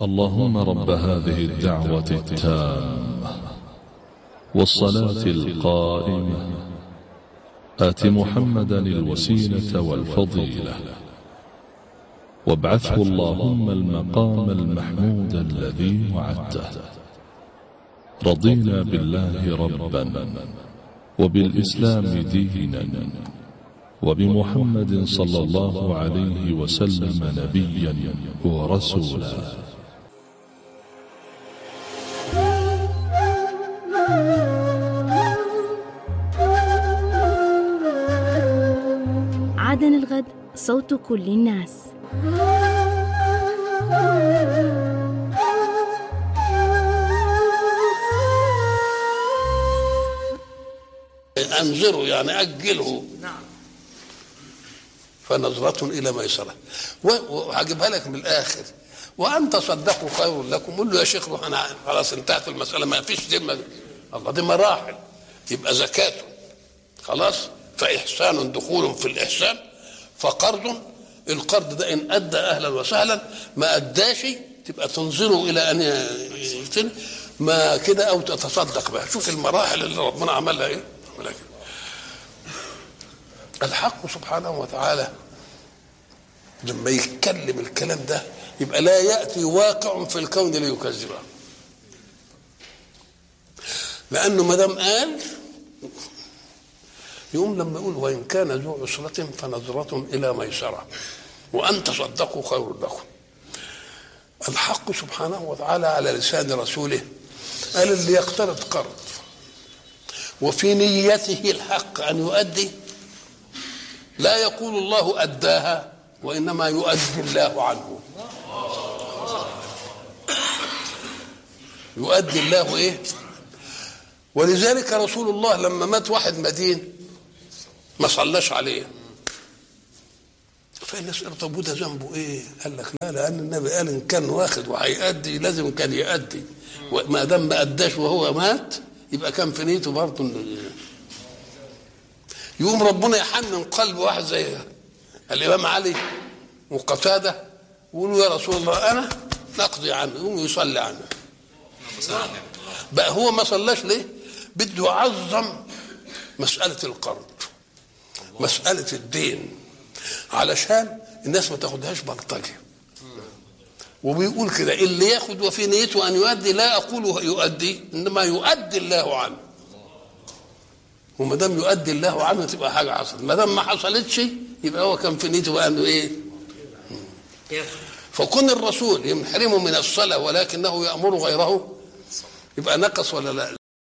اللهم رب هذه الدعوة التامة والصلاة القائمة آت محمدا الوسيلة والفضيلة وابعثه اللهم المقام المحمود الذي وعدته رضينا بالله ربا وبالإسلام دينا وبمحمد صلى الله عليه وسلم نبيا ورسولا عدن الغد صوت كل الناس انظروا يعني اجله نعم فنظرة إلى ميسرة و- وهجيبها لك من الآخر وأن تصدقوا خير لكم قول له يا شيخ روح أنا خلاص انتهت المسألة ما فيش ذمة الله دي مراحل يبقى زكاة خلاص فإحسان دخول في الإحسان فقرض القرض ده إن أدى أهلا وسهلا ما أداش تبقى تنظروا إلى أن يتن ما كده أو تتصدق بها شوف المراحل اللي ربنا عملها إيه عملها كده. الحق سبحانه وتعالى لما يتكلم الكلام ده يبقى لا ياتي واقع في الكون ليكذبه لانه ما دام قال يقوم لما يقول وان كان ذو عسرة فنظرة إلى ميسرة وأن تصدقوا خير لكم الحق سبحانه وتعالى على لسان رسوله قال اللي يقترض قرض وفي نيته الحق أن يؤدي لا يقول الله أداها وإنما يؤدي الله عنه يؤدي الله إيه ولذلك رسول الله لما مات واحد مدين ما صلاش عليه فالناس قالوا طب وده ذنبه ايه؟ قال لك لا لان النبي قال ان كان واخد وهيأدي لازم كان يأدي وما دام ما اداش وهو مات يبقى كان في نيته برضه إنه- يقوم ربنا يحنن قلب واحد زي الامام علي وقتاده يقولوا يا رسول الله انا نقضي عنه يقوم يصلي عنه بقى هو ما صلاش ليه؟ بده يعظم مساله القرض مساله الدين علشان الناس ما تاخدهاش بلطجه وبيقول كده اللي ياخد وفي نيته ان يؤدي لا اقول يؤدي انما يؤدي الله عنه وما دام يؤدي الله عنه تبقى حاجه حصلت ما دام ما حصلتش يبقى هو كان في نيته بقى انه ايه فكون الرسول يحرمه من الصلاه ولكنه يامر غيره يبقى نقص ولا لا